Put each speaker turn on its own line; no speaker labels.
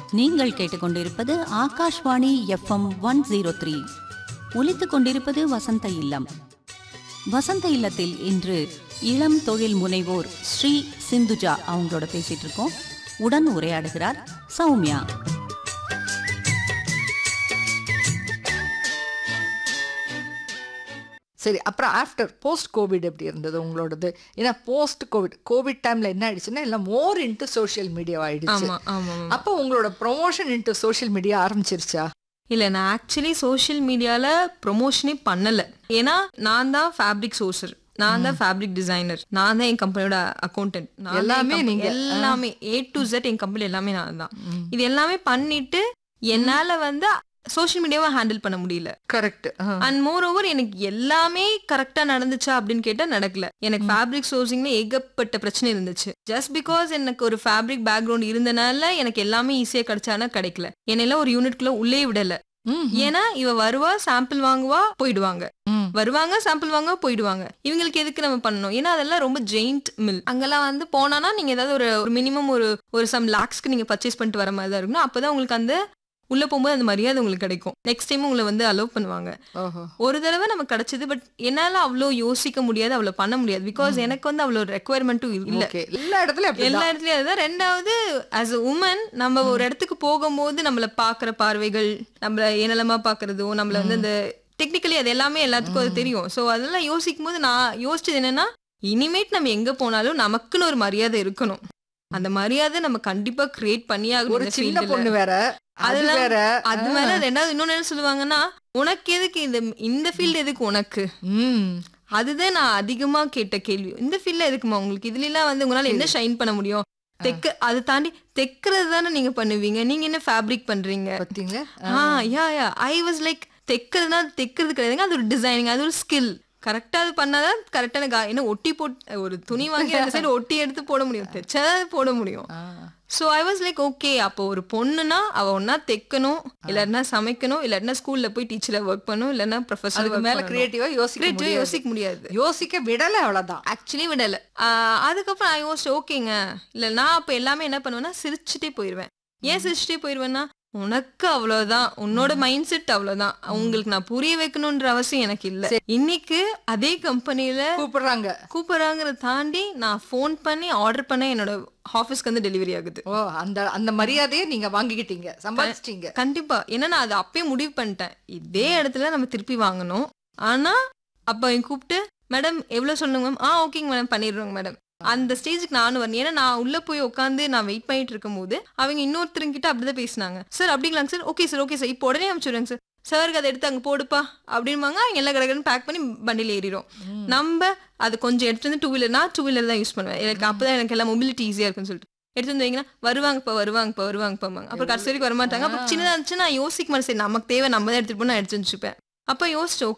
நீங்கள் கேட்டுக்கொண்டிருப்பது Akashvani FM one zero three ஒலித்துக் கொண்டிருப்பது வசந்த இல்லம் வசந்த இல்லத்தில் இன்று இளம் தொழில் முனைவோர் ஸ்ரீ சிந்துஜா அவங்களோட பேசிட்டு இருக்கோம் உடன் உரையாடுகிறார் சௌமியா
சரி அப்புறம் ஆஃப்டர் போஸ்ட் கோவிட் எப்படி இருந்தது உங்களோடது ஏன்னா போஸ்ட் கோவிட் கோவிட் டைம்ல என்ன ஆயிடுச்சுன்னா எல்லாம் மோர் இன்ட்டு சோஷியல் மீடியா ஆயிடுச்சு
ஆமா ஆமா ஆமா.
அப்போ உங்களோட ப்ரொமோஷன் இன்ட்டு சோஷியல் மீடியா ஆரம்பிச்சிருச்சா
இல்ல நான் ஆக்சுவலி சோஷியல் மீடியால ப்ரொமோஷனே பண்ணல ஏன்னா நான் தான் ஃபேப்ரிக் சோர்சர் நான் தான் ஃபேப்ரிக் டிசைனர் நான் தான் என் கம்பெனியோட அக்கௌண்டன்ட்
எல்லாமே
எல்லாமே
நீங்க.
எல்லாமே ஏ டு Z என் கம்பெனி எல்லாமே நான் தான் இது எல்லாமே பண்ணிட்டு என்னால வந்து சோஷியல் மீடியாவை ஹேண்டில் பண்ண முடியல
கரெக்ட்
அண்ட் மோர் ஓவர் எனக்கு எல்லாமே கரெக்டா நடந்துச்சா அப்படின்னு கேட்டா நடக்கல எனக்கு ஃபேப்ரிக் சோர்சிங்ல ஏகப்பட்ட பிரச்சனை இருந்துச்சு ஜஸ்ட் பிகாஸ் எனக்கு ஒரு ஃபேப்ரிக் பேக்ரவுண்ட் இருந்தனால எனக்கு எல்லாமே ஈஸியா கிடைச்சானா கிடைக்கல என்னெல்லாம் ஒரு யூனிட்குள்ள உள்ளே விடல ஏன்னா இவ வருவா சாம்பிள் வாங்குவா போயிடுவாங்க வருவாங்க சாம்பிள் வாங்க போயிடுவாங்க இவங்களுக்கு எதுக்கு நம்ம பண்ணணும் ஏன்னா அதெல்லாம் ரொம்ப ஜெயிண்ட் மில் அங்கெல்லாம் வந்து போனானா நீங்க ஏதாவது ஒரு ஒரு மினிமம் ஒரு ஒரு சம் லேக்ஸ்க்கு நீங்க பர்ச்சேஸ் பண்ணிட்டு வர மாதிரி தான் இருக்கணும் அப்பதான் உங்களுக்கு அந்த உள்ள போகும்போது அந்த மரியாதை உங்களுக்கு கிடைக்கும் நெக்ஸ்ட் டைம் உங்களை வந்து அலோவ் பண்ணுவாங்க
ஓஹோ
ஒரு தடவை நமக்கு கிடைச்சது பட் என்னால அவ்வளோ யோசிக்க முடியாது அவ்வளோ பண்ண முடியாது பிகாஸ் எனக்கு வந்து அவ்வளோ ரெக்குவயர்மெண்ட்டும் இல்ல
ஓகே எல்லா இடத்துலயும்
எல்லா
அப்படிதான்
இடத்துலயும் அதுதான் ரெண்டாவது ஆஸ் அ உமன் நம்ம ஒரு இடத்துக்கு போகும்போது நம்மள பாக்குற பார்வைகள் நம்மள ஏனலமா பாக்குறதோ நம்மள வந்து அந்த டெக்னிக்கலி அது எல்லாமே எல்லாத்துக்கும் அது தெரியும் சோ அதெல்லாம் யோசிக்கும் போது நான் யோசிச்சது என்னன்னா இனிமேட் நம்ம எங்க போனாலும் நமக்குன்னு ஒரு மரியாதை இருக்கணும் அந்த மரியாதை நம்ம கண்டிப்பா கிரியேட் பண்ணியாகணும்
ஒரு
இந்த
சின்ன
field ல.
பொண்ணு வேற அது
அதெல்லாம்
வேற
அது மேல ரெண்டாவது இன்னொன்னு என்ன சொல்லுவாங்கன்னா உனக்கு எதுக்கு இந்த இந்த ஃபீல்டு எதுக்கு உனக்கு
ம்
அதுதான் நான் அதிகமா கேட்ட கேள்வி இந்த ஃபீல்ட்ல எதுக்குமா உங்களுக்கு இதுல எல்லாம் வந்து உங்களால என்ன ஷைன் பண்ண முடியும் தெக்க அதை தாண்டி தெக்கிறது தானே நீங்க பண்ணுவீங்க நீங்க என்ன ஃபேப்ரிக் பண்றீங்க
பாத்தீங்களா
ஆ யா யா ஐ வாஸ் லைக் தெக்கிறதுனா தெக்கிறது கிடையாதுங்க அது ஒரு டிசைனிங் அது ஒரு ஸ்கில் கரெக்டா அது பண்ணாதான் கரெக்டான கா என்ன ஒட்டி போட்டு ஒரு துணி வாங்கி அந்த சைடு ஒட்டி எடுத்து போட முடியும் தைச்சாதான் போட முடியும்
ah.
So I was like okay அப்போ ஒரு பொண்ணுனா அவ ஒன்னா தைக்கணும் இல்லாட்டினா சமைக்கணும் இல்லாட்டினா ஸ்கூல்ல போய் டீச்சரா ஒர்க் பண்ணணும் இல்லைன்னா ப்ரொஃபஸர்
அதுக்கு மேல கிரியேட்டிவா யோசிக்க
கிரியேட்டிவா
முடியாது.
யோசிக்க முடியாது
யோசிக்க விடல அவ்வளவுதான்
ஆக்சுவலி விடல ஆஹ் அதுக்கப்புறம் ஐ யோசிச்சு ஓகேங்க இல்ல நான் அப்ப எல்லாமே என்ன பண்ணுவேன்னா சிரிச்சுட்டே போயிருவேன் ஏன் சிரிச்சுட்டே போயிருவேன்னா உனக்கு அவ்வளவுதான் உன்னோட மைண்ட் செட் அவ்வளவுதான் உங்களுக்கு நான் புரிய வைக்கணும்ன்ற அவசியம் எனக்கு இல்ல இன்னைக்கு அதே கம்பெனில
கூப்பிடுறாங்க
கூப்பிடுறாங்கிறத தாண்டி நான் ஃபோன் பண்ணி ஆர்டர் பண்ண என்னோட ஆஃபீஸ்க்கு வந்து டெலிவரி ஆகுது
ஓ அந்த அந்த மரியாதையை நீங்க வாங்கிக்கிட்டீங்க சம்பாதிச்சிட்டீங்க
கண்டிப்பா ஏன்னா நான் அதை அப்பயே முடிவு பண்ணிட்டேன் இதே இடத்துல நம்ம திருப்பி வாங்கணும் ஆனா அப்ப அவங்க கூப்பிட்டு மேடம் எவ்வளவு சொல்லுங்க மேம் ஆ ஓகேங்க மேடம் பண்ணிடுறோங்க மேடம் அந்த ஸ்டேஜுக்கு நானும் வரணும் ஏன்னா நான் உள்ள போய் உட்காந்து நான் வெயிட் பண்ணிட்டு இருக்கும்போது அவங்க இன்னொருத்தருங்கிட்ட அப்படிதான் பேசினாங்க சார் அப்படிங்களாங்க sir okay sir okay sir இப்போ உடனே அனுப்பிச்சுடுறேங்க சார் சாருக்கு அதை எடுத்து அங்க போடுப்பா அப்படின்பாங்க அவங்க எல்லா கடற்கன்னு பேக் பண்ணி வண்டியில் ஏறிடும் நம்ம அது கொஞ்சம் எடுத்து வந்து டூ வீலர் நான் டூ வீலர் தான் யூஸ் பண்ணுவேன் எனக்கு அப்பதான் எனக்கு எல்லாம் மொபிலிட்டி ஈஸியா இருக்குன்னு சொல்லிட்டு எடுத்து வந்து வைங்கன்னா வருவாங்கப்பா வருவாங்கப்பா வருவாங்கப்பா அப்புறம் கடைசி வரைக்கும் வரமாட்டாங்க அப்போ சின்னதா இருந்துச்சு நான் யோசிக்க மாட்டேன் சரி நமக்கு தேவை நம்ம தான் எடுத்துட்டு போய் நான் எடுத்து வச்சுப்பேன் அப்ப யோசிச்சோம்